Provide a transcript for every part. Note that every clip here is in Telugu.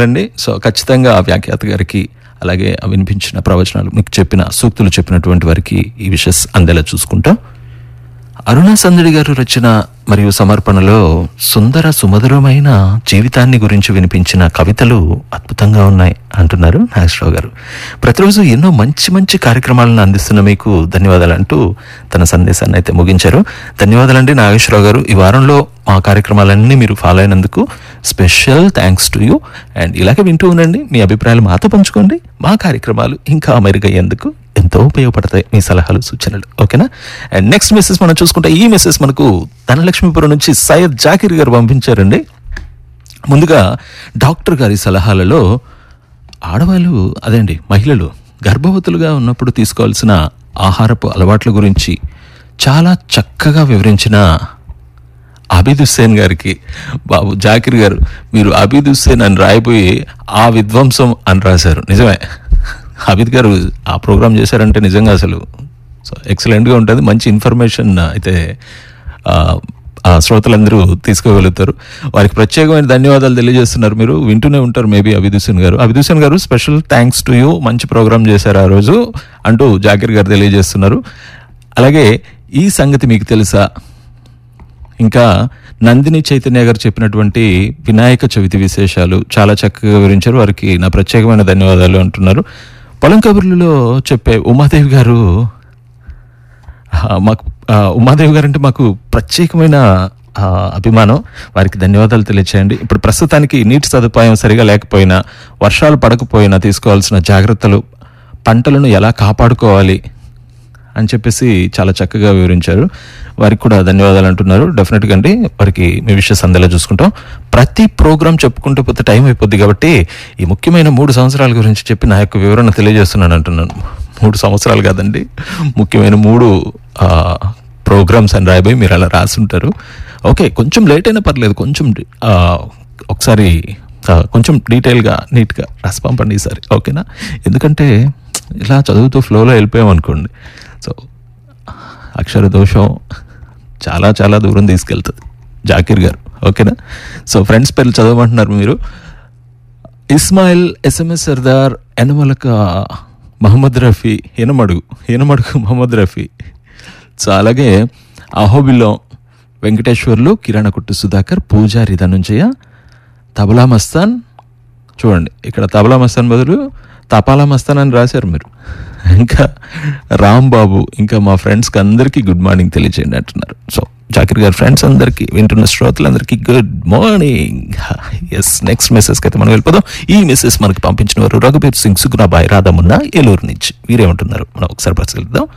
కదండి సో ఖచ్చితంగా ఆ వ్యాఖ్యాత గారికి అలాగే ఆ వినిపించిన ప్రవచనాలు మీకు చెప్పిన సూక్తులు చెప్పినటువంటి వారికి ఈ విషయస్ అందేలా చూసుకుంటాం అరుణ సందడి గారు రచన మరియు సమర్పణలో సుందర సుమధురమైన జీవితాన్ని గురించి వినిపించిన కవితలు అద్భుతంగా ఉన్నాయి అంటున్నారు నాగేశ్వరరావు గారు ప్రతిరోజు ఎన్నో మంచి మంచి కార్యక్రమాలను అందిస్తున్న మీకు ధన్యవాదాలు అంటూ తన సందేశాన్ని అయితే ముగించారు ధన్యవాదాలండి నాగేశ్వరరావు గారు ఈ వారంలో మా కార్యక్రమాలన్నీ మీరు ఫాలో అయినందుకు special thanks to you and ఇలాగే వింటూ ఉండండి మీ అభిప్రాయాలు మాతో పంచుకోండి మా కార్యక్రమాలు ఇంకా మెరుగయ్యేందుకు ఎంతో ఉపయోగపడతాయి మీ సలహాలు సూచనలు ఓకేనా అండ్ నెక్స్ట్ మెసేజ్ మనం చూసుకుంటే ఈ మెసేజ్ మనకు ధనలక్ష్మీపురం నుంచి సయ్యద్ జాకిర్ గారు పంపించారండి ముందుగా డాక్టర్ గారి సలహాలలో ఆడవాళ్ళు అదేండి మహిళలు గర్భవతులుగా ఉన్నప్పుడు తీసుకోవాల్సిన ఆహారపు అలవాట్ల గురించి చాలా చక్కగా వివరించిన అబీద్ హుస్సేన్ గారికి బాబు జాకిర్ గారు మీరు అబీద్ హుస్సేన్ అని రాయిపోయి ఆ విధ్వంసం అని రాశారు నిజమే అబీద్ గారు ఆ ప్రోగ్రామ్ చేశారంటే నిజంగా అసలు సో ఎక్సలెంట్గా ఉంటుంది మంచి ఇన్ఫర్మేషన్ అయితే ఆ, ఆ శ్రోతలందరూ తీసుకోగలుగుతారు వారికి ప్రత్యేకమైన ధన్యవాదాలు తెలియజేస్తున్నారు మీరు వింటూనే ఉంటారు మేబీ అబీద్ హుస్సేన్ గారు అబీద్ హుస్సేన్ గారు స్పెషల్ థ్యాంక్స్ టు యూ మంచి ప్రోగ్రామ్ చేశారు ఆ రోజు అంటూ జాకిర్ గారు తెలియజేస్తున్నారు అలాగే ఈ సంగతి మీకు తెలుసా ఇంకా నందిని చైతన్య గారు చెప్పినటువంటి వినాయక చవితి విశేషాలు చాలా చక్కగా వివరించారు వారికి నా ప్రత్యేకమైన ధన్యవాదాలు అంటున్నారు పొలం కబుర్లలో చెప్పే ఉమాదేవి గారు ఆ, మాకు ఆ, ఉమాదేవి గారు అంటే మాకు ప్రత్యేకమైన ఆ, అభిమానం వారికి ధన్యవాదాలు తెలియచేయండి ఇప్పుడు ప్రస్తుతానికి నీటి సదుపాయం సరిగా లేకపోయినా వర్షాలు పడకపోయినా తీసుకోవాల్సిన జాగ్రత్తలు పంటలను ఎలా కాపాడుకోవాలి అని చెప్పేసి చాలా చక్కగా వివరించారు వారికి కూడా ధన్యవాదాలు అంటున్నారు డెఫినెట్గా అండి వారికి మీ విషయ సందేలా చూసుకుంటాం ప్రతి ప్రోగ్రామ్ చెప్పుకుంటూ పోతే టైం అయిపోద్ది కాబట్టి ఈ ముఖ్యమైన మూడు సంవత్సరాల గురించి చెప్పి నా యొక్క వివరణ తెలియజేస్తున్నాను అంటున్నాను మూడు సంవత్సరాలు కాదండి ముఖ్యమైన మూడు ప్రోగ్రామ్స్ అని రాయబోయి మీరు అలా రాసుంటారు ఓకే కొంచెం లేట్ అయినా పర్లేదు కొంచెం ఆ, ఒకసారి ఆ, కొంచెం డీటెయిల్గా నీట్గా రాసి పంపండి ఈసారి ఓకేనా ఎందుకంటే ఇలా చదువుతూ ఫ్లోలో వెళ్ళిపోయాం అనుకోండి సో అక్షర దోషం చాలా చాలా దూరం తీసుకెళ్తుంది జాకీర్ గారు ఓకేనా సో ఫ్రెండ్స్ పేర్లు చదవమంటున్నారు మీరు ఇస్మాయిల్ ఎస్ఎంఎస్ సర్దార్ ఎనమలక మహమ్మద్ రఫీ ఎనమడుగు ఎనమడుగు మహమ్మద్ రఫీ సో అలాగే అహోబిల్లో వెంకటేశ్వర్లు కిరాణా కొట్టు సుధాకర్ పూజారి ధనుంజయ తబలా మస్తాన్ చూడండి ఇక్కడ తబలా మస్తాన్ బదులు తపాలా మస్తాన్ అని రాశారు మీరు ఇంకా రాంబాబు ఇంకా మా ఫ్రెండ్స్కి అందరికీ గుడ్ మార్నింగ్ తెలియజేయండి అంటున్నారు సో జాకిర్ గారి ఫ్రెండ్స్ అందరికీ వింటున్న శ్రోతలందరికీ గుడ్ మార్నింగ్ ఎస్ నెక్స్ట్ మెసేజ్కి అయితే మనం వెళ్ళిపోదాం ఈ మెసేజ్ మనకు పంపించిన వారు రఘుబీర్ సింగ్ సుగుణాబాయ్ రాధమున్న ఏలూరు నుంచి వీరేమంటున్నారు మనం ఒకసారి పరిశీలిద్దాం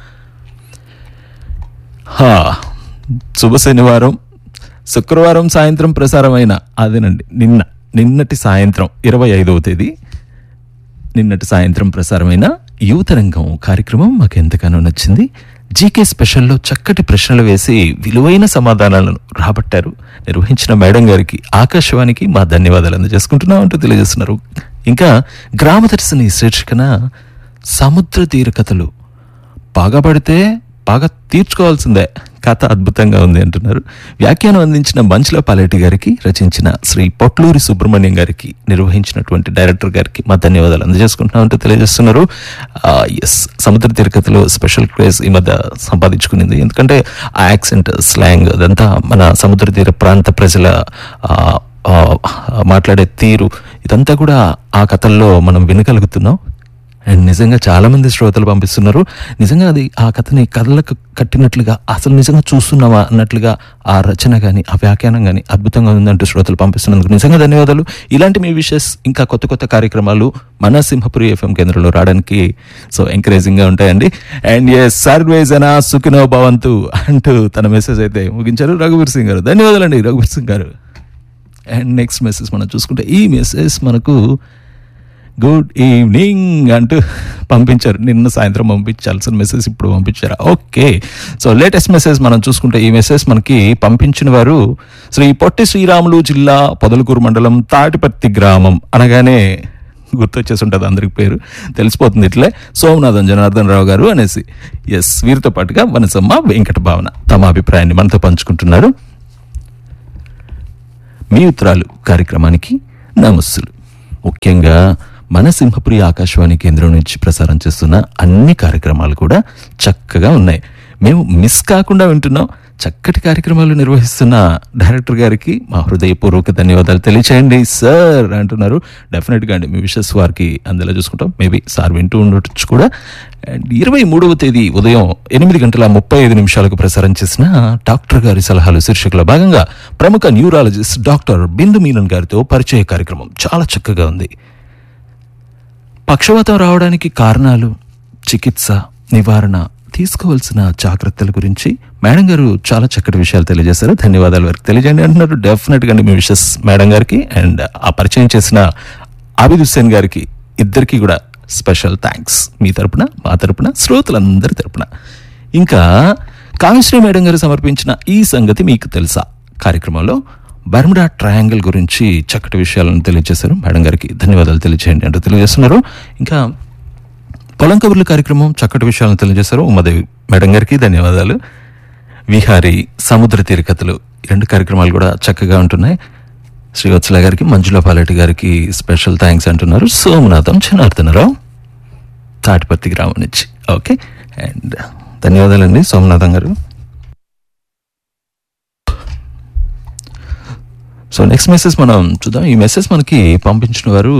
హా, శుభ శనివారం శుక్రవారం సాయంత్రం ప్రసారమైన అదేనండి నిన్న నిన్నటి సాయంత్రం ఇరవై ఐదవ తేదీ నిన్నటి సాయంత్రం ప్రసారమైన యువతరంగం కార్యక్రమం మాకు ఎంతగానో నచ్చింది జీకే స్పెషల్లో చక్కటి ప్రశ్నలు వేసి విలువైన సమాధానాలను రాబట్టారు నిర్వహించిన మేడం గారికి ఆకాశవాణికి మా ధన్యవాదాలు అందజేసుకుంటున్నాం అంటూ తెలియజేస్తున్నారు ఇంకా గ్రామదర్శిని శీర్షికన సముద్ర తీర కథలు బాగా పడితే బాగా తీర్చుకోవాల్సిందే కథ అద్భుతంగా ఉంది అంటున్నారు వ్యాఖ్యానం అందించిన మంచుల పాలేటి గారికి రచించిన శ్రీ పొట్లూరి సుబ్రహ్మణ్యం గారికి నిర్వహించినటువంటి డైరెక్టర్ గారికి మా ధన్యవాదాలు అందజేసుకుంటున్నాం అంటూ తెలియజేస్తున్నారు ఎస్ సముద్ర తీరకథలో స్పెషల్ క్రేజ్ ఈ మధ్య సంపాదించుకునింది ఎందుకంటే ఆ యాక్సెంట్ స్లాంగ్ అదంతా మన సముద్ర తీర ప్రాంత ప్రజల ఆ, ఆ, మాట్లాడే తీరు ఇదంతా కూడా ఆ కథల్లో మనం వినగలుగుతున్నాం అండ్ నిజంగా చాలా మంది శ్రోతలు పంపిస్తున్నారు నిజంగా అది ఆ కథని కథలకు కట్టినట్లుగా అసలు నిజంగా చూస్తున్నావా అన్నట్లుగా ఆ రచన కానీ ఆ వ్యాఖ్యానం కానీ అద్భుతంగా ఉందంటూ శ్రోతలు పంపిస్తున్నందుకు నిజంగా ధన్యవాదాలు ఇలాంటి మీ విషెస్ ఇంకా కొత్త కొత్త కార్యక్రమాలు మన సింహపురి ఎఫ్ఎం కేంద్రంలో రావడానికి సో ఎంకరేజింగ్ గా ఉంటాయండి అండ్ ఎస్ సర్వేజ్ అనా సుఖినో భవంతు అంటూ తన మెసేజ్ అయితే ముగించారు రఘువీర్ సింగ్ గారు ధన్యవాదాలండి రఘువీర్ సింగ్ గారు అండ్ నెక్స్ట్ మెసేజ్ మనం చూసుకుంటే ఈ మెసేజ్ మనకు గుడ్ ఈవినింగ్ అంటూ పంపించారు నిన్న సాయంత్రం పంపించాల్సిన మెసేజ్ ఇప్పుడు పంపించారు ఓకే సో లేటెస్ట్ మెసేజ్ మనం చూసుకుంటే ఈ మెసేజ్ మనకి పంపించిన వారు శ్రీ పొట్టి శ్రీరాములు జిల్లా పొదలకూరు మండలం తాటిపత్తి గ్రామం అనగానే గుర్తొచ్చేసి ఉంటుంది అందరికి పేరు తెలిసిపోతుంది ఇట్లే సోమనాథన్ జనార్దన్ రావు గారు అనేసి ఎస్ వీరితో పాటుగా వనసమ్మ వెంకట భావన తమ అభిప్రాయాన్ని మనతో పంచుకుంటున్నారు మీ ఉత్తరాలు కార్యక్రమానికి నమస్సులు ముఖ్యంగా మన సింహపురి ఆకాశవాణి కేంద్రం నుంచి ప్రసారం చేస్తున్న అన్ని కార్యక్రమాలు కూడా చక్కగా ఉన్నాయి మేము మిస్ కాకుండా వింటున్నాం చక్కటి కార్యక్రమాలు నిర్వహిస్తున్న డైరెక్టర్ గారికి మా హృదయపూర్వక ధన్యవాదాలు తెలియచేయండి సార్ అంటున్నారు డెఫినెట్గా అండి మీ విషెస్ వారికి అందేలా చూసుకుంటాం మేబీ సార్ వింటూ ఉండొచ్చు కూడా అండ్ ఇరవై మూడవ తేదీ ఉదయం ఎనిమిది గంటల ముప్పై ఐదు నిమిషాలకు ప్రసారం చేసిన డాక్టర్ గారి సలహాలు శీర్షికలో భాగంగా ప్రముఖ న్యూరాలజిస్ట్ డాక్టర్ బిందు మీనన్ గారితో పరిచయ కార్యక్రమం చాలా చక్కగా ఉంది పక్షవాతం రావడానికి కారణాలు చికిత్స నివారణ తీసుకోవాల్సిన జాగ్రత్తల గురించి మేడం గారు చాలా చక్కటి విషయాలు తెలియజేశారు ధన్యవాదాలు వారికి తెలియజేయండి అంటున్నారు డెఫినెట్ గా మీ విషెస్ మేడం గారికి అండ్ ఆ పరిచయం చేసిన ఆబిద్ హుస్సేన్ గారికి ఇద్దరికి కూడా స్పెషల్ థ్యాంక్స్ మీ తరపున మా తరపున శ్రోతలందరి తరపున ఇంకా కామేశ్వరి మేడం గారు సమర్పించిన ఈ సంగతి మీకు తెలుసా కార్యక్రమంలో బర్ముడా ట్రయాంగిల్ గురించి చక్కటి విషయాలను తెలియజేశారు మేడం గారికి ధన్యవాదాలు తెలియజేయండి అంటూ తెలియజేస్తున్నారు ఇంకా పొలం కబుర్ల కార్యక్రమం చక్కటి విషయాలను తెలియజేశారు ఉమాదేవి మేడం గారికి ధన్యవాదాలు విహారీ సముద్ర తీర కథలు ఈ రెండు కార్యక్రమాలు కూడా చక్కగా ఉంటున్నాయి శ్రీవత్సల గారికి మంజుల పాలెటి గారికి స్పెషల్ థ్యాంక్స్ అంటున్నారు సోమనాథం జనార్దనరావు తాటిపత్తి గ్రామం నుంచి ఓకే అండ్ ధన్యవాదాలండి సోమనాథం గారు సో నెక్స్ట్ మెసేజ్ మనం చూద్దాం ఈ మెసేజ్ మనకి పంపించిన వారు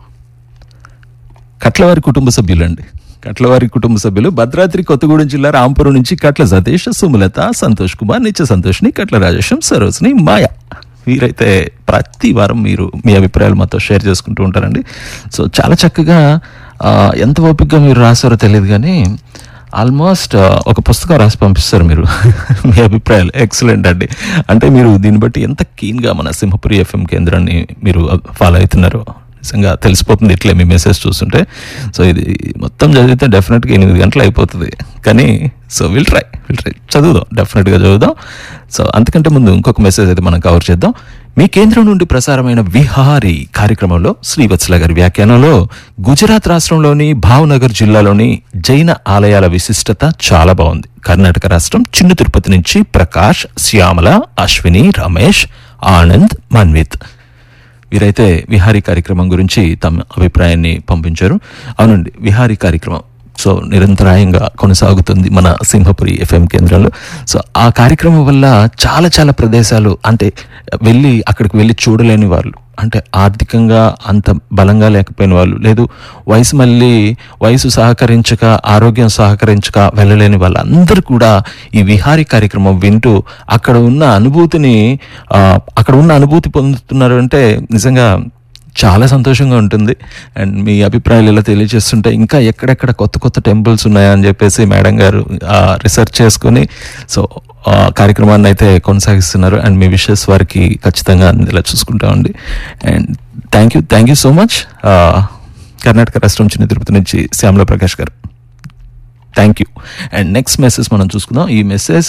కట్లవారి కుటుంబ సభ్యులండి కట్లవారి కుటుంబ సభ్యులు భద్రాద్రి కొత్తగూడెం జిల్లా రాంపురం నుంచి కట్ల సతీష్ సుమలత సంతోష్ కుమార్ నిత్య సంతోష్ని కట్ల రాజేశం సరోజ్ని మాయ వీరైతే ప్రతి వారం మీరు మీ అభిప్రాయాలు మాతో షేర్ చేసుకుంటూ ఉంటారండి సో చాలా చక్కగా ఆ, ఎంత ఓపికగా మీరు రాశారో తెలియదు కానీ ఆల్మోస్ట్ ఒక పుస్తకం రాసి పంపిస్తారు మీరు మీ అభిప్రాయాలు ఎక్సలెంట్ అండి అంటే మీరు దీన్ని బట్టి ఎంత కీన్గా మన సింహపురి ఎఫ్ఎం కేంద్రాన్ని మీరు ఫాలో అవుతున్నారో నిజంగా తెలిసిపోతుంది ఇట్లే మీ మెసేజ్ చూస్తుంటే సో ఇది మొత్తం చదివితే డెఫినెట్గా ఎనిమిది గంటలు అయిపోతుంది కానీ so will try will try చదువుదాం డెఫినెట్గా చదువుదాం సో అంతకంటే ముందు ఇంకొక మెసేజ్ అయితే మనం కవర్ చేద్దాం మీ కేంద్రం నుండి ప్రసారమైన విహారీ కార్యక్రమంలో శ్రీవత్సల గారి వ్యాఖ్యానంలో గుజరాత్ రాష్ట్రంలోని భావనగర్ జిల్లాలోని జైన ఆలయాల విశిష్టత చాలా బాగుంది కర్ణాటక రాష్ట్రం చిన్న తిరుపతి నుంచి ప్రకాష్ శ్యామల అశ్విని రమేష్ ఆనంద్ మన్విత్ వీరైతే విహారీ కార్యక్రమం గురించి తమ అభిప్రాయాన్ని పంపించారు అవునండి విహారీ కార్యక్రమం సో నిరంతరాయంగా కొనసాగుతుంది మన సింహపురి ఎఫ్ఎం కేంద్రంలో సో ఆ కార్యక్రమం వల్ల చాలా చాలా ప్రదేశాలు అంటే వెళ్ళి అక్కడికి వెళ్ళి చూడలేని వాళ్ళు అంటే ఆర్థికంగా అంత బలంగా లేకపోయిన వాళ్ళు లేదు వయసు మళ్ళీ వయసు సహకరించక ఆరోగ్యం సహకరించక వెళ్ళలేని వాళ్ళందరూ కూడా ఈ విహారీ కార్యక్రమం వింటూ అక్కడ ఉన్న అనుభూతిని ఆ, అక్కడ ఉన్న అనుభూతి పొందుతున్నారు అంటే నిజంగా చాలా సంతోషంగా ఉంటుంది అండ్ మీ అభిప్రాయాలు ఇలా తెలియజేస్తుంటే ఇంకా ఎక్కడెక్కడ కొత్త కొత్త టెంపుల్స్ ఉన్నాయా అని చెప్పేసి మేడం గారు రీసెర్చ్ చేసుకుని సో ఆ కార్యక్రమాన్ని అయితే కొనసాగిస్తున్నారు అండ్ మీ విషెస్ వారికి ఖచ్చితంగా ఇలా చూసుకుంటామండి and thank you thank you so much Karnataka రాష్ట్రం చిన్న తిరుపతి నుంచి శ్యామల ప్రకాష్ గారు thank you and next message మనం చూసుకుందాం ఈ మెసేజ్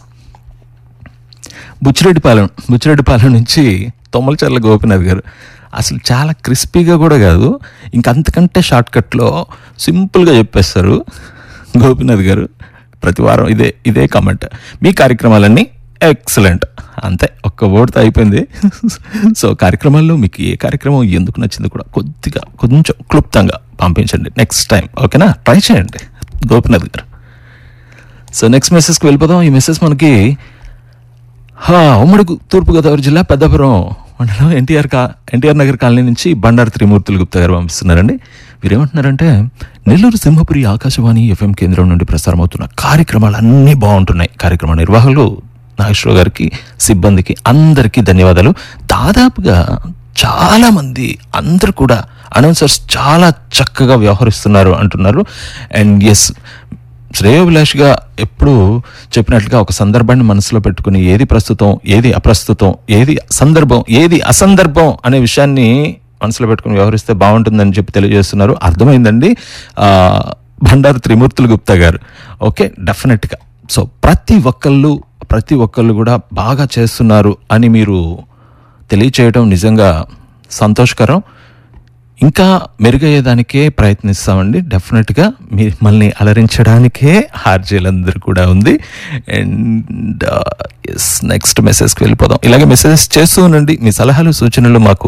బుచ్చిరెడ్డిపాలెం బుచ్చిరెడ్డిపాలెం నుంచి తొమ్మలచర్ల గోపినాథ్ గారు అసలు చాలా క్రిస్పీగా కూడా కాదు ఇంకంతకంటే షార్ట్ కట్లో సింపుల్గా చెప్పేస్తారు గోపినాథ్ గారు ప్రతి వారం ఇదే ఇదే కామెంట్ మీ కార్యక్రమాలన్నీ ఎక్సలెంట్ అంతే ఒక్క ఓటుతో అయిపోయింది సో కార్యక్రమాల్లో మీకు ఏ కార్యక్రమం ఎందుకు నచ్చింది కూడా కొద్దిగా కొంచెం క్లుప్తంగా పంపించండి నెక్స్ట్ టైం ఓకేనా ట్రై చేయండి గోపినాథ్ గారు సో నెక్స్ట్ మెసేజ్కి వెళ్ళిపోదాం ఈ మెసేజ్ మనకి హా, ఉమ్మడి గు- తూర్పుగోదావరి జిల్లా పెద్దపురం మండలం ఎన్టీఆర్ కా ఎన్టీఆర్ నగర్ కాలనీ నుంచి బండారు త్రిమూర్తులు గుప్తా గారు పంపిస్తున్నారండి వీరేమంటున్నారంటే నెల్లూరు సింహపురి ఆకాశవాణి ఎఫ్ఎం కేంద్రం నుండి ప్రసారం అవుతున్న కార్యక్రమాలు అన్నీ బాగుంటున్నాయి కార్యక్రమ నిర్వాహకులు నాగేశ్వరరావు గారికి సిబ్బందికి అందరికీ ధన్యవాదాలు దాదాపుగా చాలా మంది అందరు కూడా అనౌన్సర్స్ చాలా చక్కగా వ్యవహరిస్తున్నారు అంటున్నారు అండ్ ఎస్ శ్రేయోభిలాష్గా ఎప్పుడు చెప్పినట్లుగా ఒక సందర్భాన్ని మనసులో పెట్టుకుని ఏది ప్రస్తుతం ఏది అప్రస్తుతం ఏది సందర్భం ఏది అసందర్భం అనే విషయాన్ని మనసులో పెట్టుకుని వ్యవహరిస్తే బాగుంటుందని చెప్పి తెలియజేస్తున్నారు అర్థమైందండి ఆ, బండారు త్రిమూర్తులు గుప్తా గారు ఓకే డెఫినెట్గా సో ప్రతి ఒక్కళ్ళు ప్రతి ఒక్కళ్ళు కూడా బాగా చేస్తున్నారు అని మీరు తెలియచేయడం నిజంగా సంతోషకరం ఇంకా మెరుగయ్యేదానికే ప్రయత్నిస్తామండి డెఫినెట్గా మిమ్మల్ని అలరించడానికే హార్జీలందరూ కూడా ఉంది అండ్ ఎస్ నెక్స్ట్ మెసేజ్కి వెళ్ళిపోదాం ఇలాగే మెసేజెస్ చేస్తూ ఉండండి మీ సలహాలు సూచనలు మాకు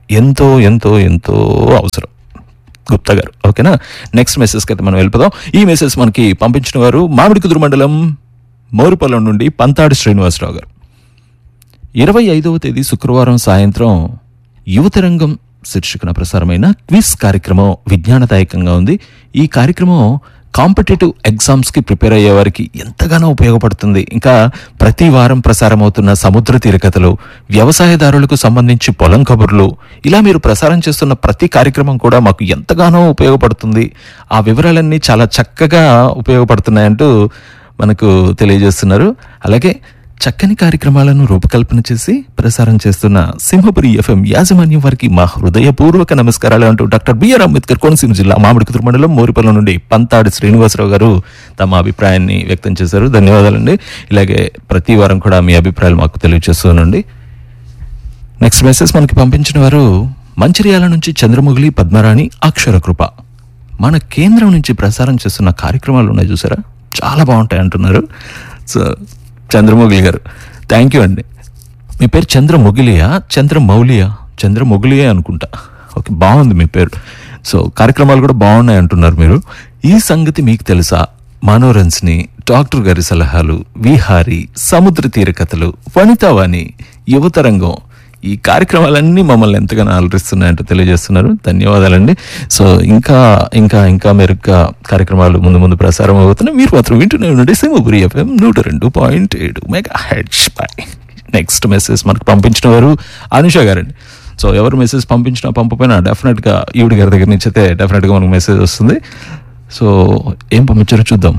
ఎంతో ఎంతో ఎంతో అవసరం గుప్తా గారు ఓకేనా నెక్స్ట్ మెసేజ్కి అయితే మనం వెళ్ళిపోదాం ఈ మెసేజ్ మనకి పంపించిన వారు మామిడి కుదురు మండలం మోరుపల్లం నుండి పంతాడి శ్రీనివాసరావు గారు ఇరవై ఐదవ తేదీ శుక్రవారం సాయంత్రం యువతరంగం శీర్షికన ప్రసారమైన క్విజ్ కార్యక్రమం విజ్ఞానదాయకంగా ఉంది ఈ కార్యక్రమం కాంపిటేటివ్ ఎగ్జామ్స్కి ప్రిపేర్ అయ్యే వారికి ఎంతగానో ఉపయోగపడుతుంది ఇంకా ప్రతి వారం ప్రసారం అవుతున్న సముద్ర తీర కథలు వ్యవసాయదారులకు సంబంధించి పొలం కబుర్లు ఇలా మీరు ప్రసారం చేస్తున్న ప్రతి కార్యక్రమం కూడా మాకు ఎంతగానో ఉపయోగపడుతుంది ఆ వివరాలన్నీ చాలా చక్కగా ఉపయోగపడుతున్నాయంటూ మనకు తెలియజేస్తున్నారు అలాగే చక్కని కార్యక్రమాలను రూపకల్పన చేసి ప్రసారం చేస్తున్న సింహపురి ఎఫ్ఎం యాజమాన్యం వారికి మా హృదయపూర్వక నమస్కారాలు అంటూ డాక్టర్ బిఆర్ అంబేద్కర్ కోనసీమ జిల్లా మామిడికుతురు మండలం మోరిపల్లం నుండి పంతాడి శ్రీనివాసరావు గారు తమ అభిప్రాయాన్ని వ్యక్తం చేశారు ధన్యవాదాలండి ఇలాగే ప్రతి వారం కూడా మీ అభిప్రాయాలు మాకు తెలియజేస్తున్నాండి నెక్స్ట్ మెసేజ్ మనకి పంపించిన వారు మంచిర్యాల నుంచి చంద్రముగిలి పద్మరాణి అక్షర కృప మన కేంద్రం నుంచి ప్రసారం చేస్తున్న కార్యక్రమాలు ఉన్నాయి చూసారా చాలా బాగుంటాయి అంటున్నారు సో చంద్రముగిలి గారు థ్యాంక్ యూ అండి మీ పేరు చంద్రముగిలియా చంద్రమౌలియా చంద్రముగిలియా అనుకుంటా ఓకే బాగుంది మీ పేరు సో కార్యక్రమాలు కూడా బాగున్నాయి అంటున్నారు మీరు ఈ సంగతి మీకు తెలుసా మనోరంజ్ని డాక్టర్ గారి సలహాలు విహారీ సముద్ర తీర కథలు వనితావాణి యువతరంగం ఈ కార్యక్రమాలన్నీ మమ్మల్ని ఎంతగానో అలరిస్తున్నాయంటో తెలియజేస్తున్నారు ధన్యవాదాలండి సో ఇంకా ఇంకా ఇంకా మెరుగ్గా కార్యక్రమాలు ముందు ముందు ప్రసారం అవుతున్నాయి మీరు మాత్రం వింటూనే ఉండండి సింహపురి ఎఫ్ఎం నూట రెండు పాయింట్ ఏడు మెగా హెడ్స్ పై నెక్స్ట్ మెసేజ్ మనకు పంపించిన వారు అనుష గారండి సో ఎవరు మెసేజ్ పంపించినా పంపపోయినా డెఫినెట్గా ఈవిడ గారి దగ్గర నుంచి అయితే డెఫినెట్గా మనకు మెసేజ్ వస్తుంది సో ఏం పంపించారో చూద్దాం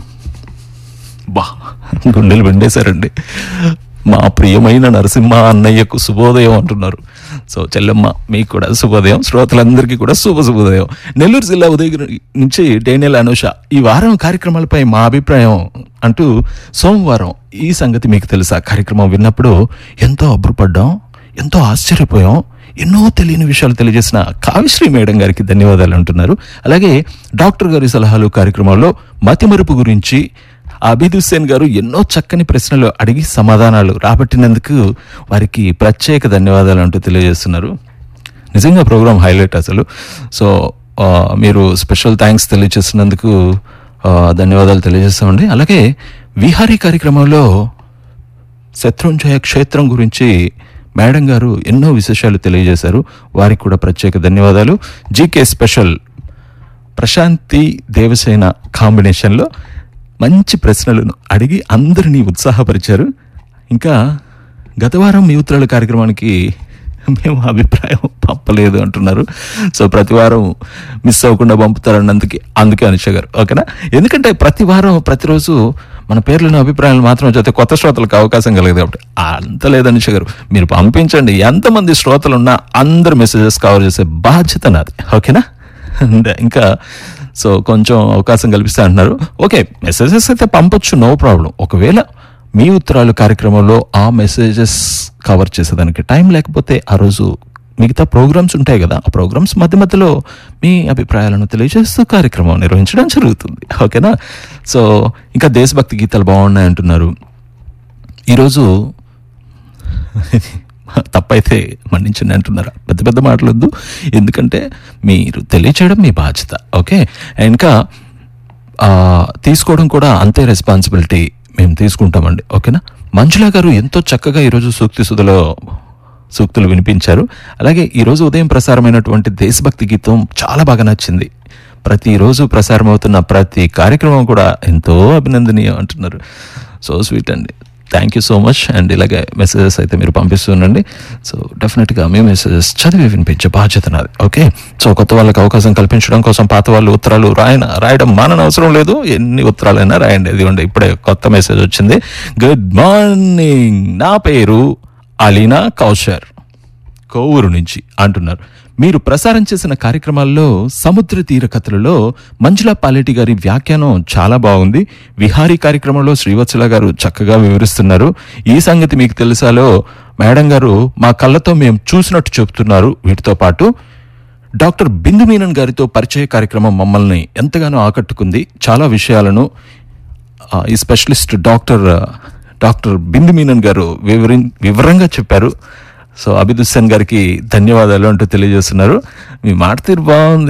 బా గుండెలు వెండేశారండి మా ప్రియమైన నరసింహ అన్నయ్యకు శుభోదయం అంటున్నారు సో చెల్లెమ్మ మీకు కూడా శుభోదయం శ్రోతలందరికీ కూడా శుభ శుభోదయం నెల్లూరు జిల్లా ఉదయగిరి నుంచి డేనియల్ అనుష ఈ వారం కార్యక్రమాలపై మా అభిప్రాయం అంటూ సోమవారం ఈ సంగతి మీకు తెలుసా కార్యక్రమం విన్నప్పుడు ఎంతో అబ్బురపడ్డాం ఎంతో ఆశ్చర్యపోయాం ఎన్నో తెలియని విషయాలు తెలియజేసిన కావిశ్రీ మేడం గారికి ధన్యవాదాలు అంటున్నారు అలాగే డాక్టర్ గారి సలహాలు కార్యక్రమంలో మతిమరుపు గురించి అబీద్ హుస్సేన్ గారు ఎన్నో చక్కని ప్రశ్నలు అడిగి సమాధానాలు రాబట్టినందుకు వారికి ప్రత్యేక ధన్యవాదాలు అంటూ తెలియజేస్తున్నారు నిజంగా ప్రోగ్రామ్ హైలైట్ అసలు సో ఆ, మీరు స్పెషల్ థ్యాంక్స్ తెలియజేస్తున్నందుకు ఆ, ధన్యవాదాలు తెలియజేస్తామండి అలాగే విహారీ కార్యక్రమంలో శత్రుంజయ క్షేత్రం గురించి మేడం గారు ఎన్నో విశేషాలు తెలియజేశారు వారికి కూడా ప్రత్యేక ధన్యవాదాలు జీకే స్పెషల్ ప్రశాంతి దేవసేన కాంబినేషన్లో మంచి ప్రశ్నలను అడిగి అందరినీ ఉత్సాహపరిచారు ఇంకా గత వారం మీ ఉత్తరాల కార్యక్రమానికి మేము అభిప్రాయం పంపలేదు అంటున్నారు సో ప్రతి వారం మిస్ అవ్వకుండా పంపుతారన్నందుకు అందుకే అనుష గారు ఓకేనా ఎందుకంటే ప్రతి వారం ప్రతిరోజు మన పేర్లను అభిప్రాయాలు మాత్రం చదివితే కొత్త శ్రోతలకు అవకాశం కలగదు కాబట్టి అంత లేదు అనుష గారు మీరు పంపించండి ఎంతమంది శ్రోతలు ఉన్నా అందరు మెసేజెస్ కవర్ చేసే బాధ్యత నాది ఓకేనా అండ్ ఇంకా సో కొంచెం అవకాశం కల్పిస్తా అంటున్నారు ఓకే మెసేజెస్ అయితే పంపొచ్చు నో ప్రాబ్లం ఒకవేళ మీ ఉత్తరాలు కార్యక్రమంలో ఆ మెసేజెస్ కవర్ చేసేదానికి టైం లేకపోతే ఆ రోజు మిగతా ప్రోగ్రామ్స్ ఉంటాయి కదా ఆ ప్రోగ్రామ్స్ మధ్య మధ్యలో మీ అభిప్రాయాలను తెలియజేస్తూ కార్యక్రమం నిర్వహించడం జరుగుతుంది ఓకేనా సో ఇంకా దేశభక్తి గీతాలు బాగున్నాయి అంటున్నారు ఈరోజు తప్పైతే మన్నించండి అంటున్నారా పెద్ద పెద్ద మాటలొద్దు ఎందుకంటే మీరు తెలియచేయడం మీ బాధ్యత ఓకే ఇంకా ఆ, తీసుకోవడం కూడా అంతే రెస్పాన్సిబిలిటీ మేము తీసుకుంటామండి ఓకేనా మంజులా గారు ఎంతో చక్కగా ఈరోజు సూక్తి సుధలో సూక్తులు వినిపించారు అలాగే ఈరోజు ఉదయం ప్రసారమైనటువంటి దేశభక్తి గీతం చాలా బాగా నచ్చింది ప్రతిరోజు ప్రసారం అవుతున్న ప్రతి కార్యక్రమం కూడా ఎంతో అభినందనీయం అంటున్నారు సో స్వీట్ అండి thank you so much and ఇలాగే మెసేజెస్ అయితే మీరు పంపిస్తుండండి సో డెఫినెట్గా మీ మెసేజెస్ చదివి వినిపించే బాధ్యత నాది ఓకే సో కొత్త వాళ్ళకి అవకాశం కల్పించడం కోసం పాత వాళ్ళు ఉత్తరాలు రాయన రాయడం మానని అవసరం లేదు ఎన్ని ఉత్తరాలైనా రాయండి ఇదిగోండి ఇప్పుడే కొత్త మెసేజ్ వచ్చింది గుడ్ మార్నింగ్ నా పేరు అలీనా కౌశర్ కోవూరు నుంచి అంటున్నారు మీరు ప్రసారం చేసిన కార్యక్రమాల్లో సముద్ర తీర కథలలో మంజులా పాలెటి గారి వ్యాఖ్యానం చాలా బాగుంది విహారీ కార్యక్రమంలో శ్రీవత్సల గారు చక్కగా వివరిస్తున్నారు ఈ సంగతి మీకు తెలుసాలో మేడం గారు మా కళ్ళతో మేము చూసినట్టు చెబుతున్నారు వీటితో పాటు డాక్టర్ బిందు మీనన్ గారితో పరిచయ కార్యక్రమం మమ్మల్ని ఎంతగానో ఆకట్టుకుంది చాలా విషయాలను ఆ, ఈ specialist doctor doctor Bindu Menon గారు వివరి వివరంగా చెప్పారు సో అభిద్ హుస్సేన్ గారికి ధన్యవాదాలు అంటూ తెలియజేస్తున్నారు మీ మాట తీరు బాగుంది